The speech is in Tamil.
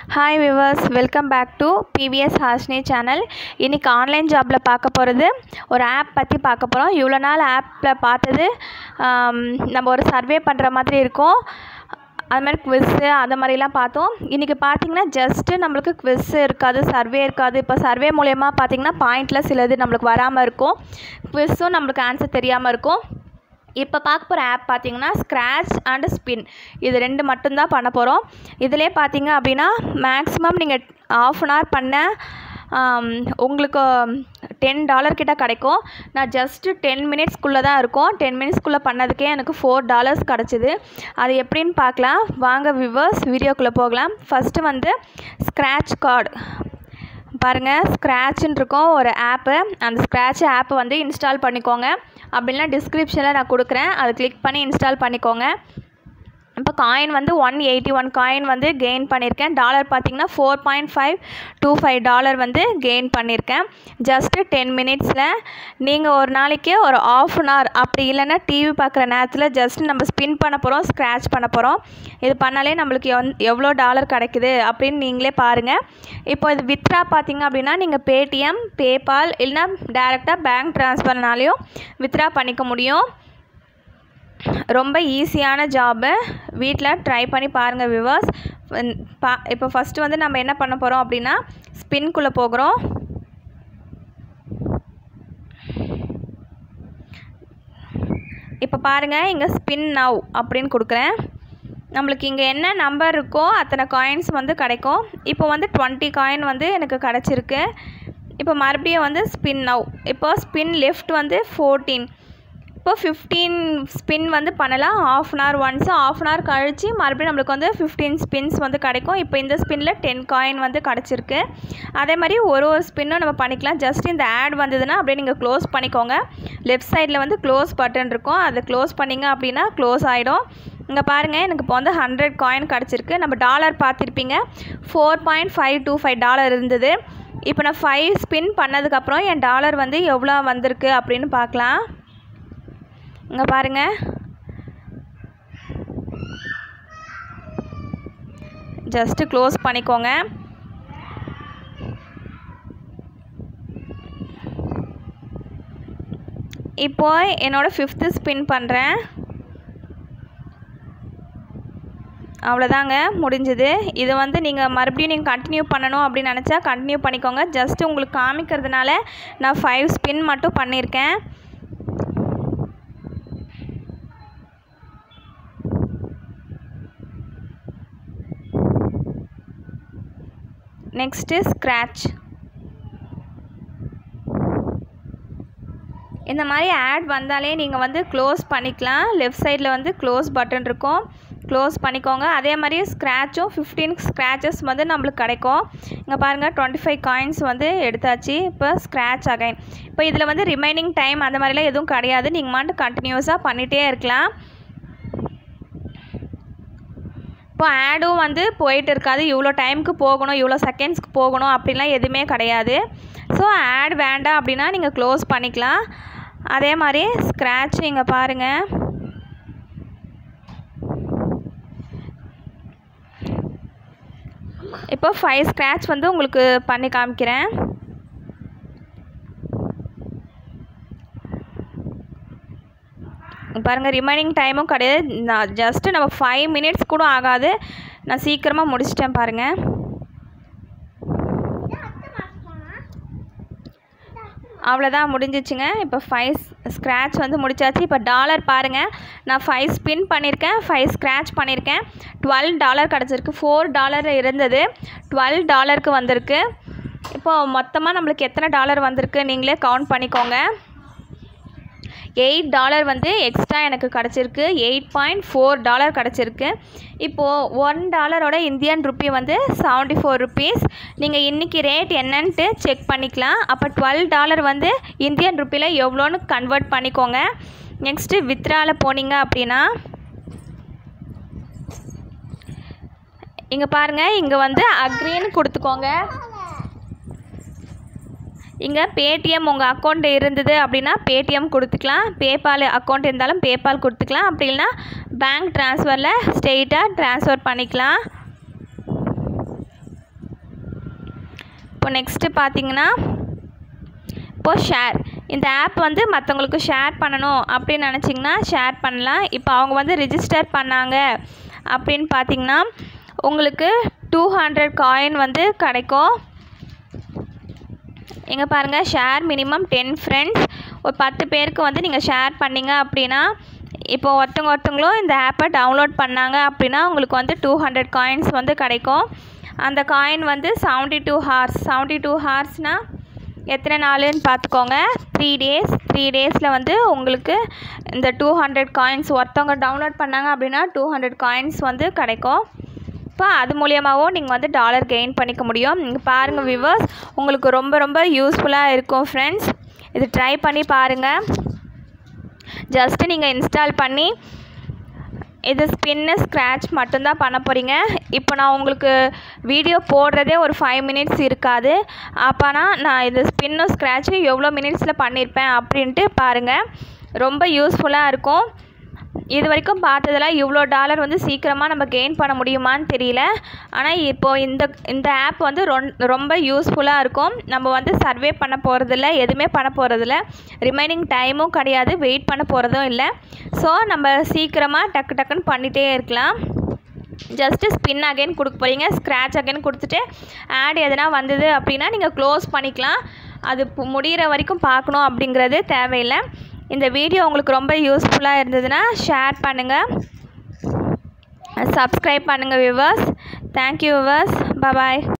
hi viewers welcome back to PVS Hasni channel இன்றைக்கி ஆன்லைன் ஜாப்பில் பார்க்க போகிறது ஒரு ஆப் பற்றி பார்க்க போகிறோம் இவ்வளோ நாள் ஆப்பில் பார்த்தது ஆம், நம்ம ஒரு சர்வே பண்ணுற மாதிரி இருக்கும் அது மாதிரி குவிஸ்ஸு அந்த மாதிரிலாம் பார்த்தோம் இன்றைக்கி பார்த்தீங்கன்னா ஜஸ்ட்டு நம்மளுக்கு குவிஸ் இருக்காது சர்வே இருக்காது இப்போ சர்வே மூலயமா பார்த்தீங்கன்னா பாயிண்டில் சிலது நம்மளுக்கு வராமல் இருக்கும் குவிஸும் நம்மளுக்கு ஆன்சர் தெரியாமல் இருக்கும் இப்போ பார்க்க போகிற ஆப் பார்த்தீங்கன்னா ஸ்க்ராட்ச் அண்ட் ஸ்பின் இது ரெண்டு மட்டும்தான் பண்ண போகிறோம் இதிலே பார்த்தீங்க அப்படின்னா மேக்ஸிமம் நீங்கள் ஆஃப் அன் ஹவர் பண்ண ஆம், உங்களுக்கு டென் டாலர் கிட்ட கிடைக்கும் நான் ஜஸ்ட்டு டென் மினிட்ஸ்க்குள்ளே தான் இருக்கும் டென் மினிட்ஸ்க்குள்ளே பண்ணதுக்கே எனக்கு ஃபோர் டாலர்ஸ் கிடச்சிது அது எப்படின்னு பார்க்கலாம் வாங்க விவர்ஸ் வீடியோக்குள்ளே போகலாம் ஃபஸ்ட்டு வந்து ஸ்க்ராட்ச் கார்டு பாருங்கள் ஸ்க்ராட்ச்னு இருக்கும் ஒரு ஆப்பு அந்த ஸ்க்ராட்ச் ஆப்பை வந்து இன்ஸ்டால் பண்ணிக்கோங்க அப்படின்னா டிஸ்கிரிப்ஷனில் நான் கொடுக்குறேன் அதை கிளிக் பண்ணி இன்ஸ்டால் பண்ணிக்கோங்க இப்போ காயின் வந்து ஒன் எயிட்டி ஒன் காயின் வந்து கெயின் பண்ணியிருக்கேன் டாலர் பார்த்தீங்கன்னா four point five two five dollar வந்து கெயின் பண்ணியிருக்கேன் ஜஸ்ட்டு டென் மினிட்ஸில் நீங்கள் ஒரு நாளைக்கு ஒரு ஆஃப் அன் ஹவர் அப்படி இல்லைன்னா டிவி பார்க்குற நேரத்தில் ஜஸ்ட் நம்ம ஸ்பின் பண்ண போகிறோம் ஸ்க்ராட்ச் பண்ண போகிறோம் இது பண்ணாலே நம்மளுக்கு எவ் எவ்வளோ டாலர் கிடைக்குது அப்படின்னு நீங்களே பாருங்கள் இப்போ இது வித்ரா பார்த்தீங்க அப்படின்னா நீங்கள் பேடிஎம் பேபால் இல்லைன்னா டேரெக்டாக பேங்க் ட்ரான்ஸ்ஃபர்னாலையும் வித்ரா பண்ணிக்க முடியும் ரொம்ப ஈஸியான ஜாபு வீட்டில் ட்ரை பண்ணி பாருங்கள் விவர்ஸ் பா இப்போ ஃபஸ்ட்டு வந்து நம்ம என்ன பண்ண போகிறோம் அப்படின்னா ஸ்பின்குள்ளே போகிறோம் இப்போ பாருங்கள் இங்கே ஸ்பின் நவ் அப்படின்னு கொடுக்குறேன் நம்மளுக்கு இங்கே என்ன நம்பர் இருக்கோ அத்தனை காயின்ஸ் வந்து கிடைக்கும் இப்போ வந்து டுவெண்ட்டி காயின் வந்து எனக்கு கிடச்சிருக்கு இப்போ மறுபடியும் வந்து ஸ்பின் நவ் இப்போ ஸ்பின் லெஃப்ட் வந்து ஃபோர்டீன் இப்போ ஃபிஃப்டீன் ஸ்பின் வந்து பண்ணலாம் half an hour once half an hour கழித்து மறுபடியும் நம்மளுக்கு வந்து ஃபிஃப்டீன் ஸ்பின்ஸ் வந்து கிடைக்கும் இப்போ இந்த ஸ்பின்னில் டென் காயின் வந்து கிடச்சிருக்கு அதே மாதிரி ஒரு ஒரு ஸ்பின்னும் நம்ம பண்ணிக்கலாம் ஜஸ்ட் இந்த ஆட் வந்ததுன்னா அப்படியே நீங்கள் க்ளோஸ் பண்ணிக்கோங்க லெஃப்ட் சைடில் வந்து க்ளோஸ் பட்டன் இருக்கும் அதை க்ளோஸ் பண்ணிங்க அப்படின்னா க்ளோஸ் ஆகிடும் இங்கே பாருங்கள் எனக்கு இப்போ வந்து ஹண்ட்ரட் காயின் கிடச்சிருக்கு நம்ம டாலர் பார்த்துருப்பீங்க four point five two five dollar இருந்தது இப்போ நான் ஃபைவ் ஸ்பின் பண்ணதுக்கப்புறம் என் டாலர் வந்து எவ்வளோ வந்திருக்கு அப்படின்னு பார்க்கலாம் இங்கே பாருங்க ஜஸ்ட்டு க்ளோஸ் பண்ணிக்கோங்க இப்போ என்னோடய ஃபிஃப்த்து ஸ்பின் பண்ணுறேன் அவ்வளோதாங்க முடிஞ்சுது இது வந்து நீங்கள் மறுபடியும் நீங்கள் கண்டினியூ பண்ணணும் அப்படின்னு நினச்சா கண்டினியூ பண்ணிக்கோங்க ஜஸ்ட் உங்களுக்கு காமிக்கிறதுனால நான் ஃபைவ் ஸ்பின் மட்டும் பண்ணியிருக்கேன் நெக்ஸ்ட்டு ஸ்க்ராட்ச் இந்த மாதிரி ஆட் வந்தாலே நீங்கள் வந்து க்ளோஸ் பண்ணிக்கலாம் லெஃப்ட் சைடில் வந்து க்ளோஸ் பட்டன் இருக்கும் க்ளோஸ் பண்ணிக்கோங்க அதே மாதிரி ஸ்க்ராட்சும் ஃபிஃப்டீன் ஸ்க்ராச்சஸ் வந்து நம்மளுக்கு கிடைக்கும் இங்கே பாருங்கள் டுவெண்ட்டி ஃபைவ் காயின்ஸ் வந்து எடுத்தாச்சு இப்போ ஸ்க்ராட்ச் அகைன் இப்போ இதில் வந்து ரிமைனிங் டைம் அந்த மாதிரிலாம் எதுவும் கிடையாது நீங்கள் மட்டும் கண்டினியூஸாக பண்ணிகிட்டே இருக்கலாம் இப்போ ஆடும் வந்து போயிட்டு இருக்காது இவ்வளோ டைமுக்கு போகணும் இவ்வளோ செகண்ட்ஸ்க்கு போகணும் அப்படிலாம் எதுவுமே கிடையாது ஸோ ஆட் வேண்டாம் அப்படின்னா நீங்கள் க்ளோஸ் பண்ணிக்கலாம் அதே மாதிரி ஸ்க்ராட்ச் இங்கே பாருங்கள் இப்போ ஃபைவ் ஸ்க்ராட்ச் வந்து உங்களுக்கு பண்ணி காமிக்கிறேன் பாருங்கள் ரிமைனிங் டைமும் கிடையாது நான் ஜஸ்ட்டு நம்ம ஃபைவ் மினிட்ஸ் கூட ஆகாது நான் சீக்கிரமாக முடிச்சிட்டேன் பாருங்கள் அவ்வளோதான் முடிஞ்சிச்சுங்க இப்போ ஃபைவ் ஸ்க்ராட்ச் வந்து முடிச்சாச்சு இப்போ டாலர் பாருங்கள் நான் ஃபைவ் ஸ்பின் பண்ணியிருக்கேன் ஃபைவ் ஸ்க்ராட்ச் பண்ணியிருக்கேன் டுவெல் டாலர் கிடச்சிருக்கு ஃபோர் டாலர் இருந்தது டுவெல் டாலருக்கு வந்திருக்கு இப்போது மொத்தமாக நம்மளுக்கு எத்தனை டாலர் வந்திருக்கு நீங்களே கவுண்ட் பண்ணிக்கோங்க எயிட் டாலர் வந்து எக்ஸ்ட்ரா எனக்கு கிடச்சிருக்கு எயிட் பாயிண்ட் ஃபோர் டாலர் கிடச்சிருக்கு இப்போது ஒன் டாலரோட இந்தியன் ருப்பி வந்து செவன்ட்டி ஃபோர் ருப்பீஸ் நீங்கள் இன்றைக்கி ரேட் என்னன்ட்டு செக் பண்ணிக்கலாம் அப்போ டுவெல் டாலர் வந்து இந்தியன் ருப்பியில் எவ்வளோன்னு கன்வெர்ட் பண்ணிக்கோங்க நெக்ஸ்ட்டு வித்ராவில் போனீங்க அப்படின்னா இங்கே பாருங்கள் இங்கே வந்து அக்ரின்னு கொடுத்துக்கோங்க இங்கே பேடிஎம் உங்கள் அக்கௌண்ட் இருந்தது அப்படின்னா பேடிஎம் கொடுத்துக்கலாம் பேபால் அக்கௌண்ட் இருந்தாலும் பேபால் கொடுத்துக்கலாம் அப்படி இல்லைன்னா பேங்க் ட்ரான்ஸ்ஃபரில் ஸ்ட்ரெயிட்டாக ட்ரான்ஸ்ஃபர் பண்ணிக்கலாம் இப்போ நெக்ஸ்ட்டு பார்த்தீங்கன்னா இப்போது ஷேர் இந்த ஆப் வந்து மற்றவங்களுக்கு ஷேர் பண்ணணும் அப்படின்னு நினச்சிங்கன்னா ஷேர் பண்ணலாம் இப்போ அவங்க வந்து ரிஜிஸ்டர் பண்ணாங்க அப்படின்னு பார்த்தீங்கன்னா உங்களுக்கு டூ ஹண்ட்ரட் காயின் வந்து கிடைக்கும் இங்கே பாருங்கள் ஷேர் மினிமம் டென் ஃப்ரெண்ட்ஸ் ஒரு பத்து பேருக்கு வந்து நீங்கள் ஷேர் பண்ணீங்க அப்படின்னா இப்போ ஒருத்தவங்க ஒருத்தவங்களும் இந்த ஆப்பை டவுன்லோட் பண்ணாங்க அப்படின்னா உங்களுக்கு வந்து டூ ஹண்ட்ரட் காயின்ஸ் வந்து கிடைக்கும் அந்த காயின் வந்து seventy two hours seventy two ஹார்ஸ்னால் எத்தனை நாளுன்னு பார்த்துக்கோங்க த்ரீ டேஸ் த்ரீ டேஸில் வந்து உங்களுக்கு இந்த டூ ஹண்ட்ரட் காயின்ஸ் ஒருத்தவங்க டவுன்லோட் பண்ணாங்க அப்படின்னா டூ ஹண்ட்ரட் காயின்ஸ் வந்து கிடைக்கும் இப்போ அது மூலியமாகவும் நீங்கள் வந்து டாலர் கெயின் பண்ணிக்க முடியும் நீங்கள் பாருங்கள் வியூவர்ஸ் உங்களுக்கு ரொம்ப ரொம்ப யூஸ்ஃபுல்லாக இருக்கும் ஃப்ரெண்ட்ஸ் இது ட்ரை பண்ணி பாருங்கள் ஜஸ்ட்டு நீங்கள் இன்ஸ்டால் பண்ணி இது ஸ்பின்னு ஸ்க்ராட்ச் மட்டும்தான் பண்ண போகிறீங்க இப்போ நான் உங்களுக்கு வீடியோ போடுறதே ஒரு ஃபைவ் மினிட்ஸ் இருக்காது அப்போனா நான் இது ஸ்பின்னும் ஸ்க்ராட்சும் எவ்வளோ மினிட்ஸில் பண்ணியிருப்பேன் அப்படின்ட்டு பாருங்கள் ரொம்ப யூஸ்ஃபுல்லாக இருக்கும் இது வரைக்கும் பார்த்ததில் இவ்வளோ டாலர் வந்து சீக்கிரமாக நம்ம கெயின் பண்ண முடியுமான்னு தெரியல ஆனால் இப்போது இந்த இந்த ஆப் வந்து ரொம் ரொம்ப யூஸ்ஃபுல்லாக இருக்கும் நம்ம வந்து சர்வே பண்ண போகிறதில்ல எதுவுமே பண்ண போகிறதில்ல ரிமைனிங் டைமும் கிடையாது வெயிட் பண்ண போகிறதும் இல்லை ஸோ நம்ம சீக்கிரமாக டக்கு டக்குன்னு பண்ணிகிட்டே இருக்கலாம் ஜஸ்ட்டு ஸ்பின் அகைன் கொடுக்க போகிறீங்க ஸ்க்ராட்ச் அகைன் கொடுத்துட்டு ஆட் எதனா வந்தது அப்படின்னா நீங்கள் க்ளோஸ் பண்ணிக்கலாம் அது பு- முடியிற வரைக்கும் பார்க்கணும் அப்படிங்கிறது தேவையில்லை இந்த வீடியோ உங்களுக்கு ரொம்ப யூஸ்ஃபுல்லாக இருந்ததுன்னா ஷேர் பண்ணுங்கள் சப்ஸ்கிரைப் பண்ணுங்கள் வியூவர்ஸ் தேங்க்யூ வியூவர்ஸ் பபாய்